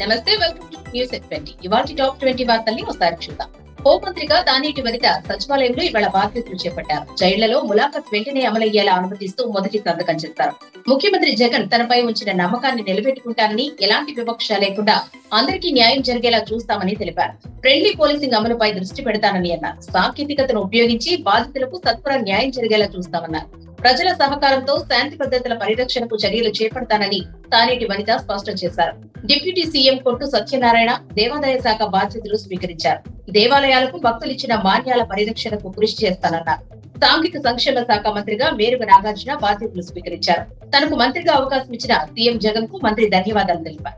నమస్తే welcome to news at twenty ఇవాటి top twenty వార్తల్ని ఒకసారి చూద్దాం హోంమంత్రిగా దానేటి వనిత సచివాలయంలో ఇవాళ బాధ్యతలు చేపట్టారు జైళ్లలో ములాఖత్ వెంటనే అమలయ్యేలా అనుమతిస్తూ మొదటి సంతకం చేస్తారు ముఖ్యమంత్రి జగన్ తనపై ఉంచిన నమ్మకాన్ని నిలబెట్టుకుంటానని ఎలాంటి వివక్ష లేకుండా అందరికీ న్యాయం జరిగేలా చూస్తామని తెలిపారు ఫ్రెండ్లీ పోలీసింగ్ అమలుపై దృష్టి పెడతానని అన్నారు సాంకేతికతను ఉపయోగించి బాధితులకు సత్వర న్యాయం జరిగేలా చూస్తామన్నారు ప్రజల సహకారంతో శాంతి భద్రతల పరిరక్షణకు చర్యలు చేపడతానని తానేటి వనిత స్పష్టం చేశారు డిప్యూటీ సీఎం కొట్టు సత్యనారాయణ దేవాదాయ శాఖ బాధ్యతలు స్వీకరించారు దేవాలయాలకు భక్తులు ఇచ్చిన మాన్యాల పరిరక్షణకు కృషి చేస్తానన్నారు సాంఘిక సంక్షేమ శాఖ మంత్రిగా మేరుగ నాగార్జున బాధ్యతలు స్వీకరించారు తనకు మంత్రిగా అవకాశం ఇచ్చిన సీఎం జగన్ కు మంత్రి ధన్యవాదాలు తెలిపారు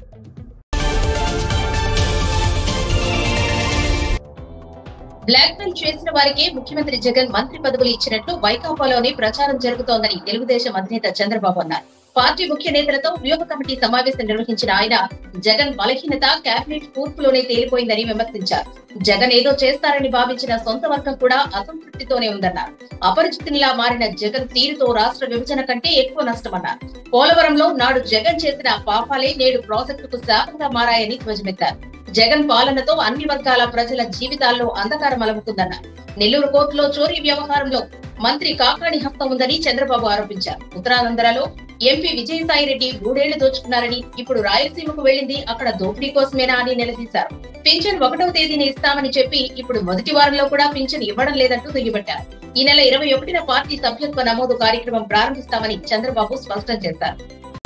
బ్లాక్ మెయిల్ చేసిన వారికే ముఖ్యమంత్రి జగన్ మంత్రి పదవులు ఇచ్చినట్లు వైకాపాలోనే ప్రచారం జరుగుతోందని తెలుగుదేశం అధినేత చంద్రబాబు అన్నారు పార్టీ ముఖ్య నేతలతో వ్యూహ కమిటీ సమావేశం నిర్వహించిన ఆయన జగన్ బలహీనత కేబినెట్ కూర్పులోనే తేలిపోయిందని విమర్శించారు జగన్ ఏదో చేస్తారని భావించిన సొంత వర్గం కూడా అసంతృప్తితోనే ఉందన్నారు అపరిచితునిలా మారిన జగన్ తీరుతో రాష్ట్ర విభజన కంటే ఎక్కువ నష్టమన్నారు పోలవరంలో నాడు జగన్ చేసిన పాపాలే నేడు ప్రాజెక్టుకు శాపంగా మారాయని ధ్వజమెత్తారు జగన్ పాలనతో అన్ని వర్గాల ప్రజల జీవితాల్లో అంధకారం అలముకుందన్నారు నెల్లూరు కోర్టులో చోరీ వ్యవహారంలో మంత్రి కాకాణి హస్తం ఉందని చంద్రబాబు ఆరోపించారు ఉత్తరాంధ్రలో ఎంపీ విజయసాయిరెడ్డి మూడేళ్లు దోచుకున్నారని ఇప్పుడు రాయలసీమకు వెళ్లింది అక్కడ దోపిడీ కోసమేనా అని నిలదీశారు పింఛన్ ఒకటవ తేదీన ఇస్తామని చెప్పి ఇప్పుడు మొదటి వారంలో కూడా పింఛన్ ఇవ్వడం లేదంటూ దుయ్యబట్టారు ఈ నెల ఇరవై ఒకటిన పార్టీ సభ్యత్వ నమోదు కార్యక్రమం ప్రారంభిస్తామని చంద్రబాబు స్పష్టం చేశారు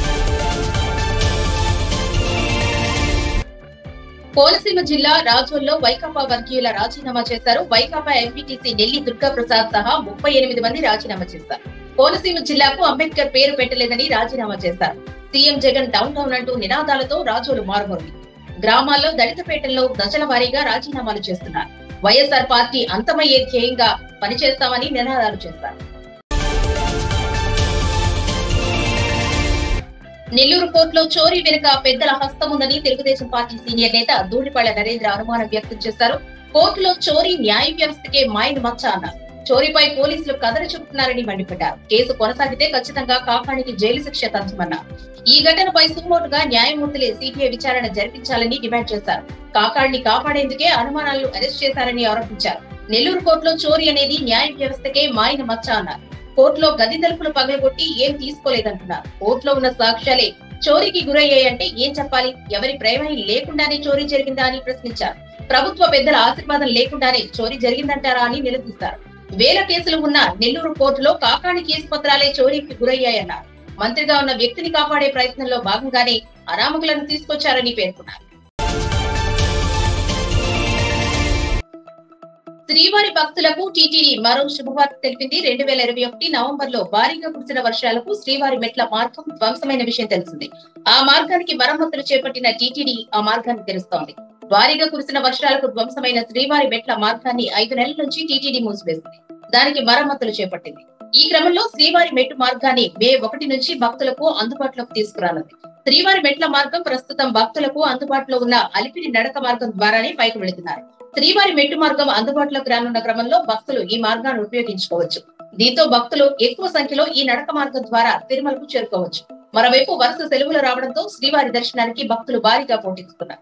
కోనసీమ జిల్లా రాజోల్లో వైకాపా వర్గీయుల రాజీనామా చేశారు వైకాపా ఎంపీటీసీ నెల్లి దుర్గా ప్రసాద్ సహా ముప్పై ఎనిమిది మంది రాజీనామా చేశారు కోనసీమ జిల్లాకు అంబేద్కర్ పేరు పెట్టలేదని రాజీనామా చేశారు సీఎం జగన్ డౌన్ టౌన్ అంటూ నినాదాలతో రాజోలు మారుమోగింది గ్రామాల్లో దళితపేటల్లో దశల వారీగా రాజీనామాలు చేస్తున్నారు వైఎస్ఆర్ పార్టీ అంతమయ్యే ధ్యేయంగా పనిచేస్తామని నినాదాలు చేశారు నెల్లూరు కోర్టులో చోరీ వెనుక పెద్దల హస్తం ఉందని తెలుగుదేశం పార్టీ సీనియర్ నేత ధూళిపళ్ల నరేంద్ర అనుమానం వ్యక్తం చేశారు కోర్టులో చోరీ న్యాయ వ్యవస్థకే మాయను మచ్చ అన్నారు చోరీపై పోలీసులు కథలు చెబుతున్నారని మండిపడ్డారు కేసు కొనసాగితే ఖచ్చితంగా కాకానికి జైలు శిక్ష తథ్యమన్నారు ఈ ఘటనపై సుమోటుగా న్యాయమూర్తులే సిబిఐ విచారణ జరిపించాలని డిమాండ్ చేశారు కాకాడిని కాపాడేందుకే అనుమానాలను అరెస్ట్ చేశారని ఆరోపించారు నెల్లూరు కోర్టులో చోరీ అనేది న్యాయ వ్యవస్థకే మాయన మచ్చ అన్నారు కోర్టులో గది తలుపులు పగలగొట్టి ఏం తీసుకోలేదంటున్నారు కోర్టులో ఉన్న సాక్ష్యాలే చోరీకి గురయ్యాయంటే ఏం చెప్పాలి ఎవరి ప్రేమ లేకుండానే చోరీ జరిగిందా అని ప్రశ్నించారు ప్రభుత్వ పెద్దల ఆశీర్వాదం లేకుండానే చోరీ జరిగిందంటారా అని నిలదీశారు వేల కేసులు ఉన్న నెల్లూరు కోర్టులో కాకాణి కేసు పత్రాలే చోరీకి గురయ్యాయన్నారు మంత్రిగా ఉన్న వ్యక్తిని కాపాడే ప్రయత్నంలో భాగంగానే అనామకులను తీసుకొచ్చారని పేర్కొన్నారు శ్రీవారి భక్తులకు టీటీడీ మరో శుభవార్త తెలిపింది రెండు వేల ఇరవై ఒకటి నవంబర్ లో భారీగా కురిసిన వర్షాలకు శ్రీవారి మెట్ల మార్గం ధ్వంసమైన విషయం తెలిసింది ఆ మార్గానికి మరమ్మతులు చేపట్టిన టీటీడీ ఆ మార్గాన్ని తెరుస్తోంది భారీగా కురిసిన వర్షాలకు ధ్వంసమైన శ్రీవారి మెట్ల మార్గాన్ని ఐదు నెలల నుంచి టీటీడీ మూసివేసింది దానికి మరమ్మతులు చేపట్టింది ఈ క్రమంలో శ్రీవారి మెట్టు మార్గాన్ని మే ఒకటి నుంచి భక్తులకు అందుబాటులోకి తీసుకురానుంది శ్రీవారి మెట్ల మార్గం ప్రస్తుతం భక్తులకు అందుబాటులో ఉన్న అలిపిరి నడక మార్గం ద్వారానే పైకి వెళుతున్నారు శ్రీవారి మెట్టు మార్గం అందుబాటులోకి రానున్న క్రమంలో భక్తులు ఈ మార్గాన్ని ఉపయోగించుకోవచ్చు దీంతో భక్తులు ఎక్కువ సంఖ్యలో ఈ నడక మార్గం ద్వారా తిరుమలకు చేరుకోవచ్చు మరోవైపు వరుస సెలవులు రావడంతో శ్రీవారి దర్శనానికి భక్తులు భారీగా పోటీస్తున్నారు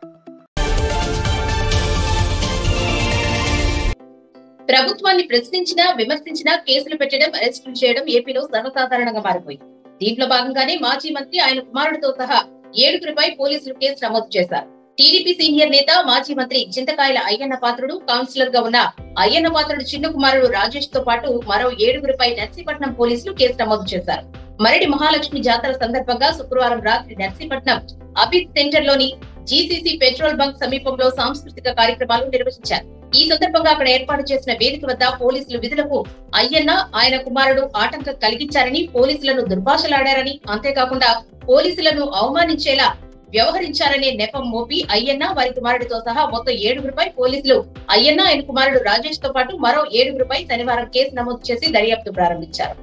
ప్రభుత్వాన్ని ప్రశ్నించినా విమర్శించినా కేసులు పెట్టడం అరెస్టులు చేయడం ఏపీలో సర్వసాధారణంగా మారిపోయింది దీంట్లో భాగంగానే మాజీ మంత్రి ఆయన కుమారుడితో సహా ఏడుగురిపై పోలీసులు కేసు నమోదు చేశారు టీడీపీ సీనియర్ నేత మాజీ మంత్రి చింతకాయల అయ్యన్న పాత్రుడు కౌన్సిలర్ గా ఉన్న అయ్యన్న పాత్రుడు చిన్న కుమారుడు రాజేష్ తో పాటు మరో ఏడుగురిపై నర్సీపట్నం పోలీసులు కేసు నమోదు చేశారు మరడి మహాలక్ష్మి జాతర సందర్భంగా శుక్రవారం రాత్రి నర్సీపట్నం అభిత్ సెంటర్ లోని జీసీసీ పెట్రోల్ బంక్ సమీపంలో సాంస్కృతిక కార్యక్రమాలు నిర్వహించారు ఈ సందర్భంగా అక్కడ ఏర్పాటు చేసిన వేదిక వద్ద పోలీసులు విధులకు అయ్యన్న ఆయన కుమారుడు ఆటంకం కలిగించారని పోలీసులను దుర్భాషలాడారని అంతేకాకుండా పోలీసులను అవమానించేలా వ్యవహరించారనే నెపం మోపి అయ్యన్న వారి కుమారుడితో సహా మొత్తం ఏడుగురిపై పోలీసులు అయ్యన్న ఆయన కుమారుడు రాజేష్ తో పాటు మరో ఏడుగురిపై శనివారం కేసు నమోదు చేసి దర్యాప్తు ప్రారంభించారు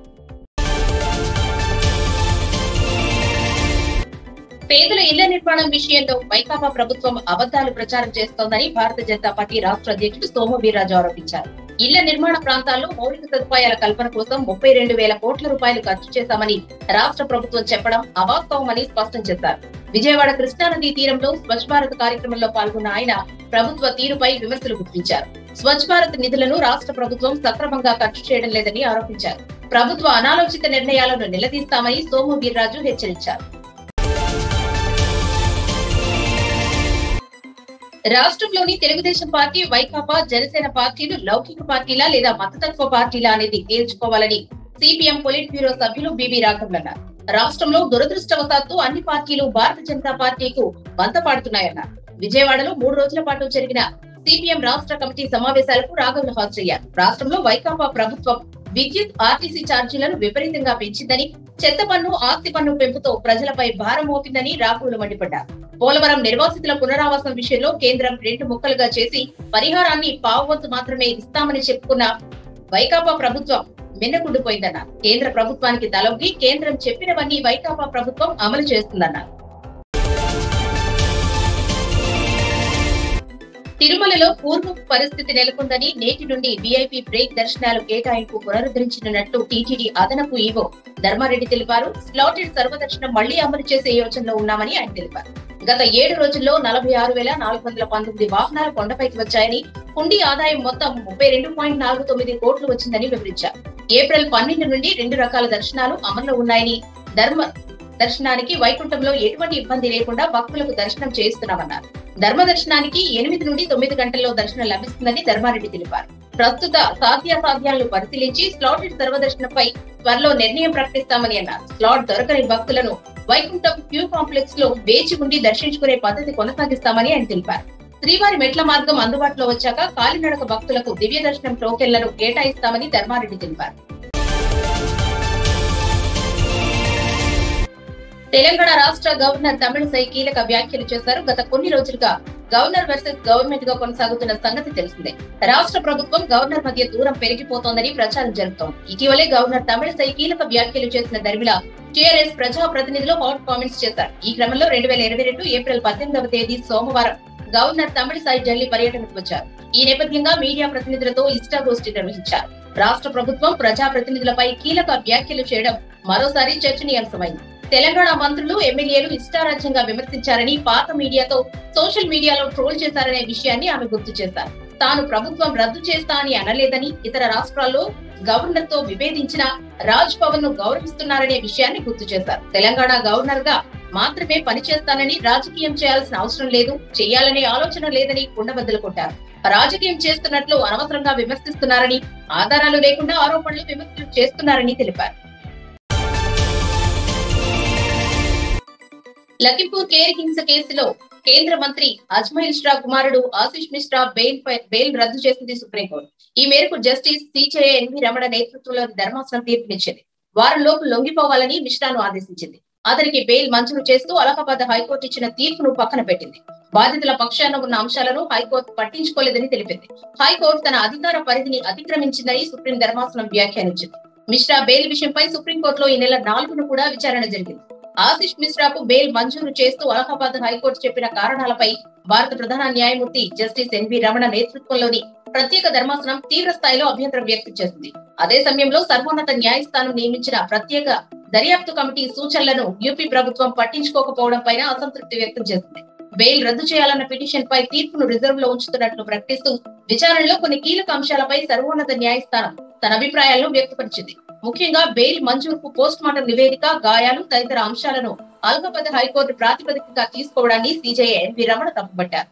పేదల ఇళ్ల నిర్మాణం విషయంలో వైకాపా ప్రభుత్వం అబద్దాలు ప్రచారం చేస్తోందని భారత జనతా పార్టీ రాష్ట్ర అధ్యక్షుడు సోము వీర్రాజు ఆరోపించారు ఇళ్ల నిర్మాణ ప్రాంతాల్లో మౌలిక సదుపాయాల కల్పన కోసం ముప్పై రెండు వేల కోట్ల రూపాయలు ఖర్చు చేశామని రాష్ట్ర ప్రభుత్వం చెప్పడం అవాస్తవమని స్పష్టం చేశారు విజయవాడ కృష్ణానదీ తీరంలో స్వచ్ఛ భారత్ కార్యక్రమంలో పాల్గొన్న ఆయన ప్రభుత్వ తీరుపై విమర్శలు గుర్తించారు స్వచ్ఛ భారత్ నిధులను రాష్ట్ర ప్రభుత్వం సక్రమంగా ఖర్చు చేయడం లేదని ఆరోపించారు ప్రభుత్వ అనాలోచిత నిర్ణయాలను నిలదీస్తామని సోము వీర్రాజు హెచ్చరించారు రాష్ట్రంలోని తెలుగుదేశం పార్టీ వైకాపా జనసేన పార్టీలు లౌకిక పార్టీలా లేదా మతతత్వ పార్టీలా అనేది తేల్చుకోవాలని సిపిఎం పొలిట్ బ్యూరో సభ్యులు బిబి రాఘవులు అన్నారు రాష్ట్రంలో దురదృష్టవశాత్తు అన్ని పార్టీలు భారత జనతా పార్టీకు వంతపాడుతున్నాయన్నారు విజయవాడలో మూడు రోజుల పాటు జరిగిన సిపిఎం రాష్ట్ర కమిటీ సమావేశాలకు రాఘవులు హాజరయ్యారు రాష్ట్రంలో వైకాపా ప్రభుత్వం విద్యుత్ ఆర్టీసీ ఛార్జీలను విపరీతంగా పెంచిందని చెత్త పన్ను ఆస్తి పన్ను పెంపుతో ప్రజలపై భారం మోపిందని రాఘవులు మండిపడ్డారు పోలవరం నిర్వాసితుల పునరావాసం విషయంలో కేంద్రం రెండు ముక్కలుగా చేసి పరిహారాన్ని పావు వంతు మాత్రమే ఇస్తామని చెప్పుకున్న వైకాపా ప్రభుత్వం మిన్నకుండిపోయిందన్నారు కేంద్ర ప్రభుత్వానికి తలొగ్గి కేంద్రం చెప్పినవన్నీ వైకాపా ప్రభుత్వం అమలు చేస్తుందన్నారు తిరుమలలో పూర్వ పరిస్థితి నెలకొందని నేటి నుండి వీఐపీ బ్రేక్ దర్శనాలు కేటాయింపు పునరుద్ధరించనున్నట్లు టీటీడీ అదనపు ఈవో ధర్మారెడ్డి తెలిపారు స్లాటెడ్ సర్వదర్శనం మళ్లీ అమలు చేసే యోచనలో ఉన్నామని ఆయన తెలిపారు గత ఏడు రోజుల్లో నలభై ఆరు వేల నాలుగు వందల పంతొమ్మిది వాహనాలు కొండపైకి వచ్చాయని హుండీ ఆదాయం మొత్తం ముప్పై రెండు పాయింట్ నాలుగు తొమ్మిది కోట్లు వచ్చిందని వివరించారు ఏప్రిల్ పన్నెండు నుండి రెండు రకాల దర్శనాలు అమల్లో ఉన్నాయని ధర్మ దర్శనానికి వైకుంఠంలో ఎటువంటి ఇబ్బంది లేకుండా భక్తులకు దర్శనం చేయిస్తున్నామన్నారు ధర్మ దర్శనానికి ఎనిమిది నుండి తొమ్మిది గంటల్లో దర్శనం లభిస్తుందని ధర్మారెడ్డి తెలిపారు ప్రస్తుత సాధ్యాసాధ్యాలను పరిశీలించి స్లాటెడ్ సర్వదర్శనంపై త్వరలో నిర్ణయం ప్రకటిస్తామని అన్నారు స్లాట్ దొరకని భక్తులను వైకుంఠం క్యూ కాంప్లెక్స్ లో వేచి ఉండి దర్శించుకునే పద్ధతి కొనసాగిస్తామని ఆయన తెలిపారు శ్రీవారి మెట్ల మార్గం అందుబాటులో వచ్చాక కాలినడక భక్తులకు దివ్య దర్శనం టోకెన్లను కేటాయిస్తామని ధర్మారెడ్డి తెలిపారు తెలంగాణ రాష్ట్ర గవర్నర్ తమిళసై కీలక వ్యాఖ్యలు చేశారు గత కొన్ని రోజులుగా గవర్నర్ వర్సెస్ గవర్నమెంట్ గా కొనసాగుతున్న సంగతి తెలిసిందే రాష్ట్ర ప్రభుత్వం గవర్నర్ మధ్య దూరం పెరిగిపోతోందని ప్రచారం జరుగుతోంది ఇటీవలే గవర్నర్ తమిళసై కీలక వ్యాఖ్యలు చేసిన దర్మిల టీఆర్ఎస్ ప్రజా ప్రతినిధులు హాట్ కామెంట్స్ చేశారు ఈ క్రమంలో రెండు వేల ఇరవై రెండు ఏప్రిల్ పద్దెనిమిదవ తేదీ సోమవారం గవర్నర్ తమిళసై ఢిల్లీ పర్యటనకు వచ్చారు ఈ నేపథ్యంగా మీడియా ప్రతినిధులతో ఇష్టాగోష్ఠి నిర్వహించారు రాష్ట్ర ప్రభుత్వం ప్రజా ప్రతినిధులపై కీలక వ్యాఖ్యలు చేయడం మరోసారి చర్చనీయాంశమైంది తెలంగాణ మంత్రులు ఎమ్మెల్యేలు ఇష్టారాజ్యంగా విమర్శించారని పాత మీడియాతో సోషల్ మీడియాలో ట్రోల్ చేశారనే విషయాన్ని ఆమె గుర్తు చేశారు తాను ప్రభుత్వం రద్దు చేస్తా అని అనలేదని ఇతర రాష్ట్రాల్లో గవర్నర్ తో విభేదించిన రాజ్ భవన్ ను గౌరవిస్తున్నారనే విషయాన్ని గుర్తు చేశారు తెలంగాణ గవర్నర్ గా మాత్రమే పనిచేస్తానని రాజకీయం చేయాల్సిన అవసరం లేదు చేయాలనే ఆలోచన లేదని కుండబద్దలు కొట్టారు రాజకీయం చేస్తున్నట్లు అనవసరంగా విమర్శిస్తున్నారని ఆధారాలు లేకుండా ఆరోపణలు విమర్శలు చేస్తున్నారని తెలిపారు లఖింపూర్ కేర్ హింస కేసులో కేంద్ర మంత్రి అజ్మైల్ షా కుమారుడు ఆశిష్ మిశ్రా బెయిల్ పై బెయిల్ రద్దు చేసింది సుప్రీంకోర్టు ఈ మేరకు జస్టిస్ సిజే ఎన్వి రమణ నేతృత్వంలోని ధర్మాసనం తీర్పునిచ్చింది వారంలోపు లొంగిపోవాలని మిశ్రాను ఆదేశించింది అతనికి బెయిల్ మంజూరు చేస్తూ అలహాబాద్ హైకోర్టు ఇచ్చిన తీర్పును పక్కన పెట్టింది బాధితుల పక్షాన ఉన్న అంశాలను హైకోర్టు పట్టించుకోలేదని తెలిపింది హైకోర్టు తన అధికార పరిధిని అతిక్రమించిందని సుప్రీం ధర్మాసనం వ్యాఖ్యానించింది మిశ్రా బెయిల్ విషయంపై సుప్రీంకోర్టులో ఈ నెల నాలుగును కూడా విచారణ జరిగింది ఆశిష్ మిశ్రాకు బెయిల్ మంజూరు చేస్తూ అలహాబాద్ హైకోర్టు చెప్పిన కారణాలపై భారత ప్రధాన న్యాయమూర్తి జస్టిస్ ఎన్వి రమణ నేతృత్వంలోని ప్రత్యేక ధర్మాసనం తీవ్ర స్థాయిలో అభ్యంతరం వ్యక్తం చేసింది అదే సమయంలో సర్వోన్నత న్యాయస్థానం నియమించిన ప్రత్యేక దర్యాప్తు కమిటీ సూచనలను యూపీ ప్రభుత్వం పట్టించుకోకపోవడం పైన అసంతృప్తి వ్యక్తం చేసింది బెయిల్ రద్దు చేయాలన్న పిటిషన్ పై తీర్పును రిజర్వ్ లో ఉంచుతున్నట్లు ప్రకటిస్తూ విచారణలో కొన్ని కీలక అంశాలపై సర్వోన్నత న్యాయస్థానం తన అభిప్రాయాలను వ్యక్తపరిచింది ముఖ్యంగా బెయిల్ మంజూరుకు పోస్ట్ మార్టం నివేదిక గాయాలు తదితర అంశాలను అలహాబాద్ హైకోర్టు ప్రాతిపదికగా తీసుకోవడాన్ని సీజేఐ ఎన్వి రమణ తప్పుపట్టారు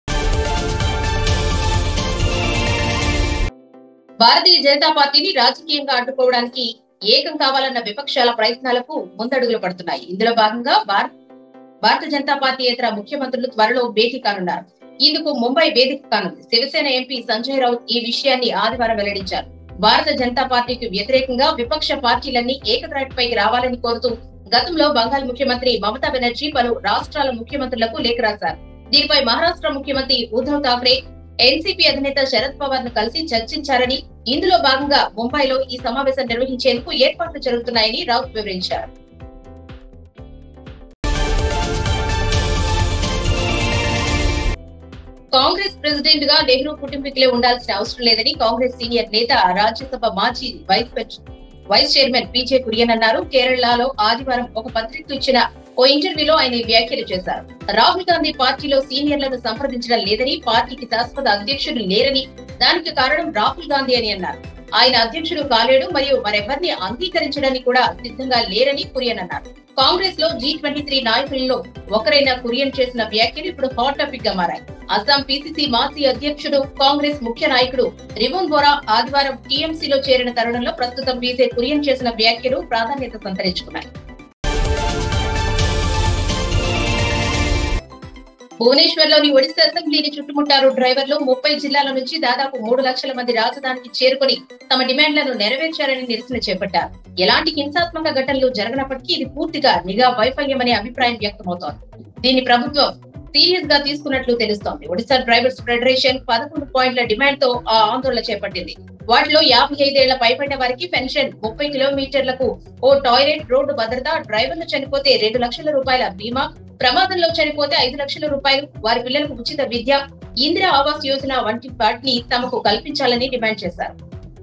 భారతీయ జనతా పార్టీని రాజకీయంగా అడ్డుకోవడానికి ఏకం కావాలన్న విపక్షాల ప్రయత్నాలకు ముందడుగులు పడుతున్నాయి ఇందులో భాగంగా భారత్ భారత జనతా పార్టీ ఇతర ముఖ్యమంత్రులు త్వరలో భేటీ కానున్నారు ఇందుకు ముంబై వేదిక కానుంది శివసేన ఎంపీ సంజయ్ రౌత్ ఈ విషయాన్ని ఆదివారం వెల్లడించారు భారత జనతా పార్టీకి వ్యతిరేకంగా విపక్ష పార్టీలన్నీ ఏకత్రాటిపైకి రావాలని కోరుతూ గతంలో బంగాల్ ముఖ్యమంత్రి మమతా బెనర్జీ పలు రాష్ట్రాల ముఖ్యమంత్రులకు లేఖ రాశారు దీనిపై మహారాష్ట్ర ముఖ్యమంత్రి ఉద్ధవ్ ఠాక్రే ఎన్సీపీ అధినేత శరద్ పవార్ ను కలిసి చర్చించారని ఇందులో భాగంగా ముంబైలో ఈ సమావేశం నిర్వహించేందుకు ఏర్పాట్లు జరుగుతున్నాయని రౌత్ వివరించారు కాంగ్రెస్ ప్రెసిడెంట్ గా నెహ్రూ కుటుంబీకులే ఉండాల్సిన అవసరం లేదని కాంగ్రెస్ సీనియర్ నేత రాజ్యసభ మాజీ vice pres- vice chairman PJ Kurien అన్నారు కేరళలో ఆదివారం ఒక పత్రికకు ఇచ్చిన ఓ ఇంటర్వ్యూలో ఆయన ఈ వ్యాఖ్యలు చేశారు రాహుల్ గాంధీ పార్టీలో సీనియర్లను సంప్రదించడం లేదని పార్టీకి శాశ్వత అధ్యక్షుడు లేరని దానికి కారణం రాహుల్ గాంధీ అని అన్నారు ఆయన అధ్యక్షుడు కాలేడు మరియు మరెవరిని అంగీకరించడానికి కూడా సిద్ధంగా లేరని కురియన్ అన్నారు కాంగ్రెస్ లో జీ ట్వంటీ త్రీ నాయకులలో ఒకరైన కురియన్ చేసిన వ్యాఖ్యలు ఇప్పుడు హాట్ టాపిక్ గా మారాయి అస్సాం పిసిసి మాజీ అధ్యక్షుడు కాంగ్రెస్ ముఖ్య నాయకుడు రివోన్ బోరా ఆదివారం టీఎంసీలో చేరిన తరుణంలో ప్రస్తుతం పీసే కురియన్ చేసిన వ్యాఖ్యలు ప్రాధాన్యత సంతరించుకున్నాయి భువనేశ్వర్ లోని ఒడిశా అసెంబ్లీని చుట్టుముట్టారు డ్రైవర్లు ముప్పై జిల్లాల నుంచి దాదాపు మూడు లక్షల మంది రాజధానికి చేరుకుని తమ డిమాండ్లను నెరవేర్చారని నిరసన చేపట్టారు ఎలాంటి హింసాత్మక ఘటనలు జరగనప్పటికీ ఇది పూర్తిగా నిఘా వైఫల్యమనే అభిప్రాయం వ్యక్తమవుతోంది దీన్ని ప్రభుత్వం సీరియస్ గా తీసుకున్నట్లు తెలుస్తోంది ఒడిశా డ్రైవర్స్ ఫెడరేషన్ పదకొండు పాయింట్ల డిమాండ్ తో ఆ ఆందోళన చేపట్టింది వాటిలో యాభై ఐదేళ్ల పైబడిన వారికి పెన్షన్ ముప్పై కిలోమీటర్లకు ఓ టాయిలెట్ రోడ్డు భద్రత డ్రైవర్లు చనిపోతే రెండు లక్షల రూపాయల బీమా ప్రమాదంలో చనిపోతే ఐదు లక్షల రూపాయలు వారి పిల్లలకు ఉచిత విద్య ఇందిరా ఆవాస్ యోజన వంటి వాటిని తమకు కల్పించాలని డిమాండ్ చేశారు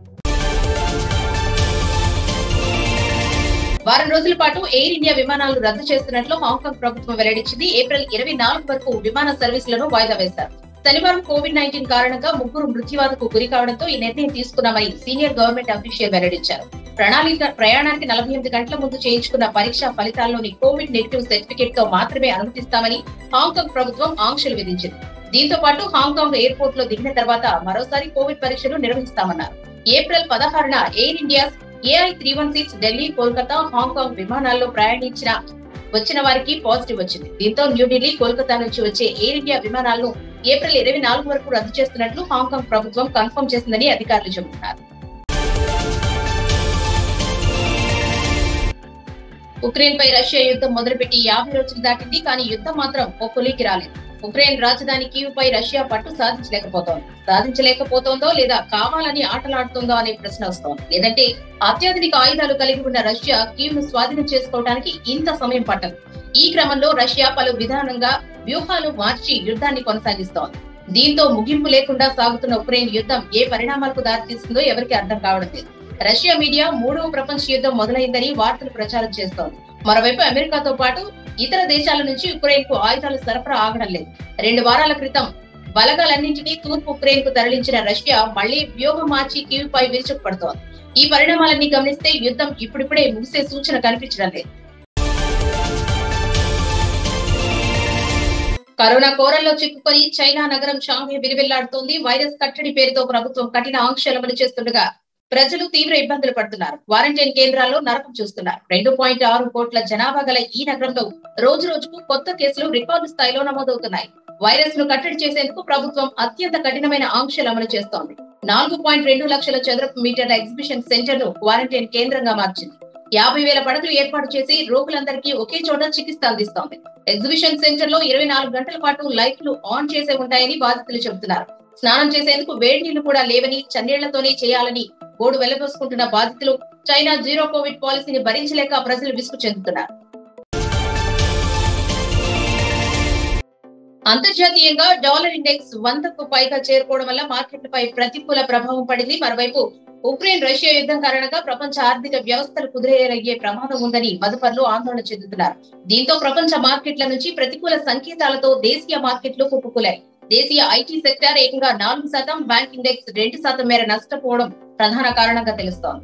వారం రోజుల పాటు ఎయిర్ ఇండియా విమానాలు రద్దు చేస్తున్నట్లు హాంకాంగ్ ప్రభుత్వం వెల్లడించింది ఏప్రిల్ ఇరవై నాలుగు వరకు విమాన సర్వీసులను వాయిదా వేశారు శనివారం కోవిడ్ నైన్టీన్ కారణంగా ముగ్గురు మృత్యువాదకు గురి కావడంతో ఈ నిర్ణయం తీసుకున్నామని సీనియర్ గవర్నమెంట్ అఫీషియల్ వెల్లడించారు ప్రణాళిక ప్రయాణానికి నలభై ఎనిమిది గంటల ముందు చేయించుకున్న పరీక్షా ఫలితాల్లోని కోవిడ్ నెగిటివ్ సర్టిఫికేట్ తో మాత్రమే అనుమతిస్తామని హాంకాంగ్ ప్రభుత్వం ఆంక్షలు విధించింది దీంతో పాటు హాంకాంగ్ ఎయిర్పోర్ట్ లో దిగిన తర్వాత మరోసారి కోవిడ్ పరీక్షలు నిర్వహిస్తామన్నారు ఏప్రిల్ పదహారున Air India AI three one six Delhi Kolkata Hong Kong విమానాల్లో ప్రయాణించిన వచ్చిన వారికి పాజిటివ్ వచ్చింది దీంతో న్యూఢిల్లీ కోల్కతా నుంచి వచ్చే ఎయిర్ ఇండియా విమానాలను ఏప్రిల్ ఇరవై నాలుగు వరకు రద్దు చేస్తున్నట్లు హాంకాంగ్ ప్రభుత్వం కన్ఫర్మ్ చేసిందని అధికారులు చెబుతున్నారు ఉక్రెయిన్ పై రష్యా యుద్ధం మొదలుపెట్టి యాభై రోజులు దాటింది కానీ యుద్ధం మాత్రం ఓ కొలికి రాలేదు ఉక్రెయిన్ రాజధాని కీవ్ పై రష్యా పట్టు సాధించలేకపోతోంది సాధించలేకపోతోందో లేదా కావాలని ఆటలాడుతోందో అనే ప్రశ్న వస్తోంది లేదంటే అత్యాధునిక ఆయుధాలు కలిగి ఉన్న రష్యా కీవ్ ను స్వాధీనం చేసుకోవడానికి ఇంత సమయం పట్టదు ఈ క్రమంలో రష్యా పలు విధానంగా వ్యూహాలు మార్చి యుద్ధాన్ని కొనసాగిస్తోంది దీంతో ముగింపు లేకుండా సాగుతున్న ఉక్రెయిన్ యుద్ధం ఏ పరిణామాలకు దారితీస్తుందో ఎవరికి అర్థం కావడం లేదు రష్యా మీడియా మూడవ ప్రపంచ యుద్ధం మొదలైందని వార్తలు ప్రచారం చేస్తోంది మరోవైపు అమెరికాతో పాటు ఇతర దేశాల నుంచి ఉక్రెయిన్ కు ఆయుధాలు సరఫరా ఆగడం లేదు రెండు వారాల క్రితం బలగాలన్నింటినీ తూర్పు ఉక్రెయిన్ కు తరలించిన రష్యా మళ్లీ వ్యూహం మార్చి కీవ్ పై విరుచుకుపడుతోంది ఈ పరిణామాలన్నీ గమనిస్తే యుద్ధం ఇప్పుడిప్పుడే ముగిసే సూచన కనిపించడం లేదు కరోనా కోరల్లో చిక్కుకొని చైనా నగరం షాంఘై విలువెల్లాడుతోంది వైరస్ కట్టడి పేరుతో ప్రభుత్వం కఠిన ఆంక్షలు అమలు చేస్తుండగా ప్రజలు తీవ్ర ఇబ్బందులు పడుతున్నారు క్వారంటైన్ కేంద్రాల్లో నరకం చూస్తున్నారు రెండు పాయింట్ ఆరు కోట్ల జనాభా గల ఈ నగరంలో రోజు రోజుకు కొత్త కేసులు రికార్డు స్థాయిలో నమోదవుతున్నాయి వైరస్ ను కట్టడి చేసేందుకు ప్రభుత్వం అత్యంత కఠినమైన ఆంక్షలు అమలు చేస్తోంది నాలుగు పాయింట్ రెండు లక్షల చదరపు మీటర్ల ఎగ్జిబిషన్ సెంటర్ ను క్వారంటైన్ కేంద్రంగా మార్చింది యాభై వేల పడకలు ఏర్పాటు చేసి రోగులందరికీ ఒకే చోట చికిత్స అందిస్తోంది ఎగ్జిబిషన్ సెంటర్ లో ఇరవై నాలుగు గంటల పాటు లైట్లు ఆన్ చేసే ఉంటాయని బాధితులు చెబుతున్నారు స్నానం చేసేందుకు వేడి నీళ్లు కూడా లేవని చన్నీళ్లతోనే చేయాలని బోర్డు వెళ్లబోసుకుంటున్న బాధితులు చైనా జీరో కోవిడ్ పాలసీని భరించలేక ప్రజలు విసుగు చెందుతున్నారు అంతర్జాతీయంగా డాలర్ ఇండెక్స్ వందకు పైగా చేరుకోవడం వల్ల మార్కెట్లపై ప్రతికూల ప్రభావం పడింది మరోవైపు ఉక్రెయిన్ రష్యా యుద్ధం కారణంగా ప్రపంచ ఆర్థిక వ్యవస్థలు కుదిరేయగలిగే ప్రమాదం ఉందని మదుపర్లు ఆందోళన చెందుతున్నారు దీంతో ప్రపంచ మార్కెట్ల నుంచి ప్రతికూల సంకేతాలతో దేశీయ మార్కెట్లు కుప్పుకులాయి దేశీయ ఐటీ సెక్టార్ ఏకంగా నాలుగు శాతం బ్యాంక్ ఇండెక్స్ రెండు శాతం మేర నష్టపోవడం ప్రధాన కారణంగా తెలుస్తోంది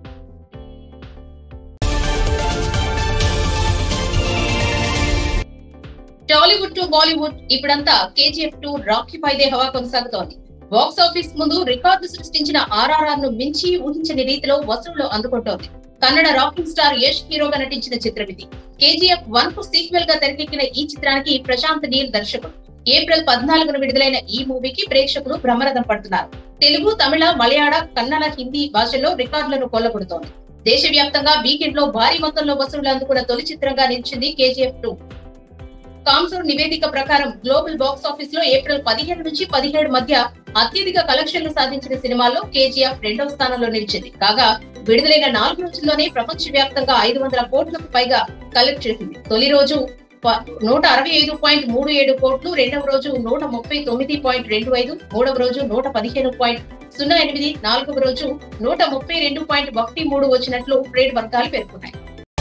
టాలీవుడ్ టు బాలీవుడ్ ఇప్పుడంతా కేజీఎఫ్ టు రాకీ పైదే హవా కొనసాగుతోంది బాక్స్ ఆఫీస్ ముందు రికార్డు సృష్టించిన ఆర్ఆర్ఆర్ ను మించి ఊహించని రీతిలో వసూళ్లు అందుకుంటోంది కన్నడ రాకింగ్ స్టార్ యష్ హీరోగా నటించిన చిత్రం ఇది కేజీఎఫ్ వన్ కు సీక్వెల్ గా తెరకెక్కిన ఈ చిత్రానికి ప్రశాంత్ నీల్ దర్శకుడు ఏప్రిల్ పద్నాలుగున విడుదలైన ఈ మూవీకి ప్రేక్షకులు బ్రహ్మరథం పడుతున్నారు తెలుగు తమిళ మలయాళ కన్నడ హిందీ భాషల్లో రికార్డులను కొల్లగొడుతోంది దేశవ్యాప్తంగా వీకెండ్ లో భారీ మొత్తంలో వసూళ్లు అందుకున్న తొలి చిత్రంగా నిలిచింది కేజీఎఫ్ టూ కామ్సోర్ నివేదిక ప్రకారం గ్లోబల్ బాక్స్ ఆఫీస్ లో ఏప్రిల్ పదిహేను నుంచి పదిహేడు మధ్య అత్యధిక కలెక్షన్లు సాధించిన సినిమాల్లో కేజీఎఫ్ రెండవ స్థానంలో నిలిచింది కాగా విడుదలైన నాలుగు రోజుల్లోనే ప్రపంచ వ్యాప్తంగా ఐదు వందల కోట్లకు పైగా కలెక్ట్ చేసింది తొలి రోజు ప- నూట అరవై ఐదు పాయింట్ మూడు ఏడు కోట్లు రెండవ రోజు నూట ముప్పై తొమ్మిది పాయింట్ రెండు ఐదు మూడవ రోజు నూట పదిహేను పాయింట్ సున్నా ఎనిమిది నాలుగవ రోజు నూట ముప్పై రెండు పాయింట్ ఒకటి మూడు వచ్చినట్లు ట్రేడ్ వర్గాలు పేర్కొన్నాయి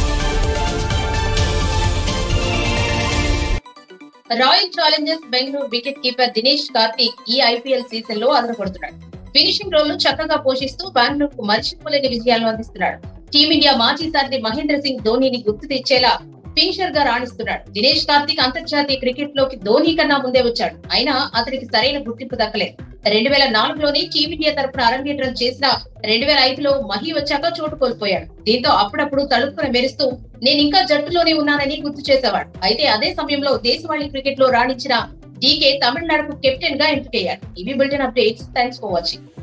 Royal Challengers Bengaluru wicket keeper Dinesh Karthik ఈ ఐపీఎల్ సీజన్ లో అదరగొడుతున్నాడు ఫినిషింగ్ రోల్ ను చక్కగా పోషిస్తూ బెంగళూరు కు మరిచిపోలేని విజయాలను అందిస్తున్నాడు టీమిండియా మాజీ సారథి మహేంద్ర సింగ్ ధోనీని గుర్తు తెచ్చేలా ఫినిషర్ గా రాణిస్తున్నాడు దినేష్ కార్తీక్ అంతర్జాతీయ క్రికెట్ లోకి ధోనీ కన్నా ముందే వచ్చాడు అయినా అతనికి సరైన గుర్తింపు దక్కలేదు రెండు వేల నాలుగులోనే టీమిండియా తరపున అరంగేట్రం చేసిన రెండు వేల ఐదులో మహి వచ్చాక చోటు కోల్పోయాడు దీంతో అప్పుడప్పుడు తలుపుకుని మెరుస్తూ నేను ఇంకా జట్టులోనే ఉన్నానని గుర్తు చేసేవాడు అయితే అదే సమయంలో దేశవాళీ క్రికెట్ లో రాణించిన డీకే తమిళనాడుకు కెప్టెన్ గా ఎంపికయ్యారు ఇవి bulletin updates thanks for watching